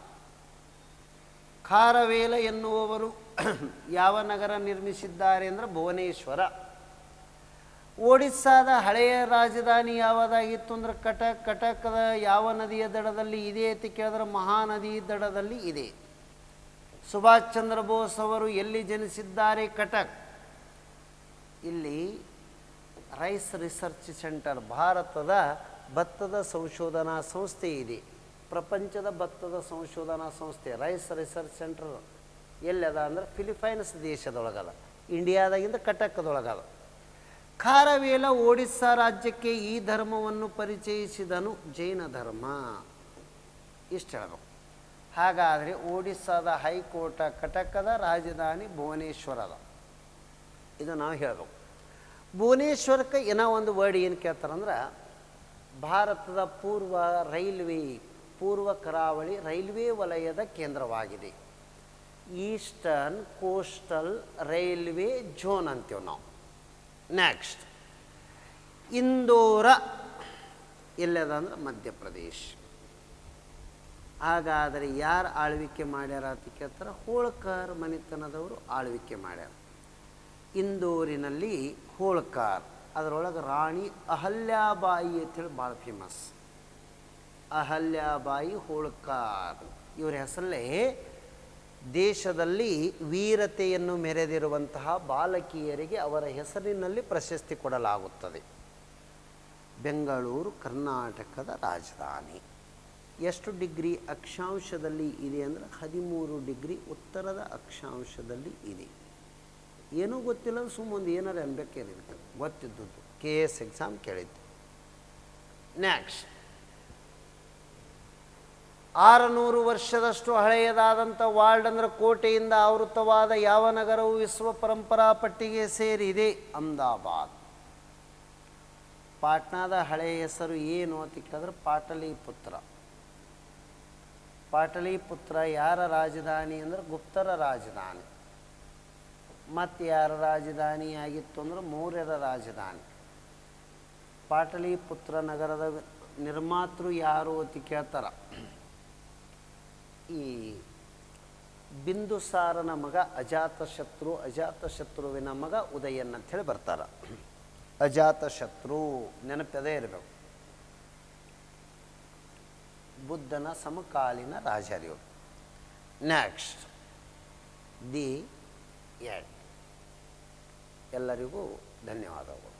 ಖಾರವೇಲ ಎನ್ನುವವರು ಯಾವ ನಗರ ನಿರ್ಮಿಸಿದ್ದಾರೆ ಅಂದರೆ ಭುವನೇಶ್ವರ ಒಡಿಸ್ಸಾದ ಹಳೆಯ ರಾಜಧಾನಿ ಯಾವುದಾಗಿತ್ತು ಅಂದ್ರೆ ಕಟಕ್ ಕಟಕದ ಯಾವ ನದಿಯ ದಡದಲ್ಲಿ ಇದೆ ಅಂತ ಕೇಳಿದ್ರೆ ಮಹಾನದಿ ದಡದಲ್ಲಿ ಇದೆ ಸುಭಾಷ್ ಚಂದ್ರ ಬೋಸ್ ಅವರು ಎಲ್ಲಿ ಜನಿಸಿದ್ದಾರೆ ಕಟಕ್ ಇಲ್ಲಿ ರೈಸ್ ರಿಸರ್ಚ್ ಸೆಂಟರ್ ಭಾರತದ ಭತ್ತದ ಸಂಶೋಧನಾ ಸಂಸ್ಥೆ ಇದೆ ಪ್ರಪಂಚದ ಭತ್ತದ ಸಂಶೋಧನಾ ಸಂಸ್ಥೆ ರೈಸ್ ರಿಸರ್ಚ್ ಸೆಂಟರ್ ಎಲ್ಲದ ಅಂದ್ರೆ ಫಿಲಿಪೈನ್ಸ್ ದೇಶದೊಳಗದ ಇಂಡಿಯಾದಾಗಿಂದ ಕಟಕದೊಳಗದ ಖಾರವೇಲ ಒಡಿಸ್ಸಾ ರಾಜ್ಯಕ್ಕೆ ಈ ಧರ್ಮವನ್ನು ಪರಿಚಯಿಸಿದನು ಜೈನ ಧರ್ಮ ಇಷ್ಟು ಹೇಳಬೇಕು ಹಾಗಾದರೆ ಒಡಿಸ್ಸಾದ ಹೈಕೋರ್ಟ ಕಟಕದ ರಾಜಧಾನಿ ಭುವನೇಶ್ವರದ ಇದು ನಾವು ಹೇಳಬೇಕು ಭುವನೇಶ್ವರಕ್ಕೆ ಏನೋ ಒಂದು ವರ್ಡ್ ಏನು ಕೇಳ್ತಾರಂದ್ರೆ ಭಾರತದ ಪೂರ್ವ ರೈಲ್ವೆ ಪೂರ್ವ ಕರಾವಳಿ ರೈಲ್ವೆ ವಲಯದ ಕೇಂದ್ರವಾಗಿದೆ ಈಸ್ಟರ್ನ್ ಕೋಸ್ಟಲ್ ರೈಲ್ವೆ ಝೋನ್ ಅಂತೀವಿ ನಾವು ನೆಕ್ಸ್ಟ್ ಇಂದೋರ ಎಲ್ಲದ ಅಂದ್ರೆ ಮಧ್ಯಪ್ರದೇಶ್ ಹಾಗಾದರೆ ಯಾರು ಆಳ್ವಿಕೆ ಮಾಡ್ಯಾರ ಅಂತ ಕೇಳ್ತಾರೆ ಹೋಳ್ಕರ್ ಮನೆತನದವರು ಆಳ್ವಿಕೆ ಮಾಡ್ಯಾರ ಇಂದೋರಿನಲ್ಲಿ ಹೋಳ್ಕಾರ್ ಅದರೊಳಗೆ ರಾಣಿ ಅಹಲ್ಯಾಬಾಯಿ ಅಂತೇಳಿ ಭಾಳ ಫೇಮಸ್ ಅಹಲ್ಯಾಬಾಯಿ ಹೋಳ್ಕಾರ್ ಇವರ ಹೆಸರಲ್ಲೇ ದೇಶದಲ್ಲಿ ವೀರತೆಯನ್ನು ಮೆರೆದಿರುವಂತಹ ಬಾಲಕಿಯರಿಗೆ ಅವರ ಹೆಸರಿನಲ್ಲಿ ಪ್ರಶಸ್ತಿ ಕೊಡಲಾಗುತ್ತದೆ ಬೆಂಗಳೂರು ಕರ್ನಾಟಕದ ರಾಜಧಾನಿ ಎಷ್ಟು ಡಿಗ್ರಿ ಅಕ್ಷಾಂಶದಲ್ಲಿ ಇದೆ ಅಂದರೆ ಹದಿಮೂರು ಡಿಗ್ರಿ ಉತ್ತರದ ಅಕ್ಷಾಂಶದಲ್ಲಿ ಇದೆ ಏನೂ ಗೊತ್ತಿಲ್ಲ ಸುಮ್ಮೊಂದು ಏನಾರು ಅನ್ಬೇಕೇನಿರುತ್ತೆ ಗೊತ್ತಿದ್ದದ್ದು ಕೆ ಎಸ್ ಎಕ್ಸಾಮ್ ಕೇಳಿದ್ದು ನೆಕ್ಸ್ಟ್ ಆರುನೂರು ವರ್ಷದಷ್ಟು ಹಳೆಯದಾದಂಥ ವಾಲ್ಡ್ ಅಂದ್ರೆ ಕೋಟೆಯಿಂದ ಆವೃತವಾದ ಯಾವ ನಗರವು ವಿಶ್ವ ಪರಂಪರಾ ಪಟ್ಟಿಗೆ ಸೇರಿದೆ ಅಹಮದಾಬಾದ್ ಪಾಟ್ನಾದ ಹಳೆಯ ಹೆಸರು ಏನು ಅಂತ ಕೇಳಿದ್ರೆ ಪಾಟಲಿಪುತ್ರ ಪಾಟಲಿಪುತ್ರ ಯಾರ ರಾಜಧಾನಿ ಅಂದ್ರೆ ಗುಪ್ತರ ರಾಜಧಾನಿ ಮತ್ತು ಯಾರ ರಾಜಧಾನಿ ಆಗಿತ್ತು ಅಂದ್ರೆ ಮೌರ್ಯರ ರಾಜಧಾನಿ ಪಾಟಲಿಪುತ್ರ ನಗರದ ನಿರ್ಮಾತೃ ಯಾರು ಅಂತ ಕೇಳ್ತಾರ ಈ ಬಿಂದುಸಾರನ ಮಗ ಅಜಾತಶತ್ರು ಅಜಾತಶತ್ರುವಿನ ಮಗ ಉದಯನ್ ಅಂತ ಹೇಳಿ ಬರ್ತಾರ ಅಜಾತಶತ್ರು ನೆನಪದೇ ಇರಬೇಕು ಬುದ್ಧನ ಸಮಕಾಲೀನ ರಾಜರಿಯವರು ನೆಕ್ಸ್ಟ್ ದಿ ಎಡ್ ಎಲ್ಲರಿಗೂ ಧನ್ಯವಾದಗಳು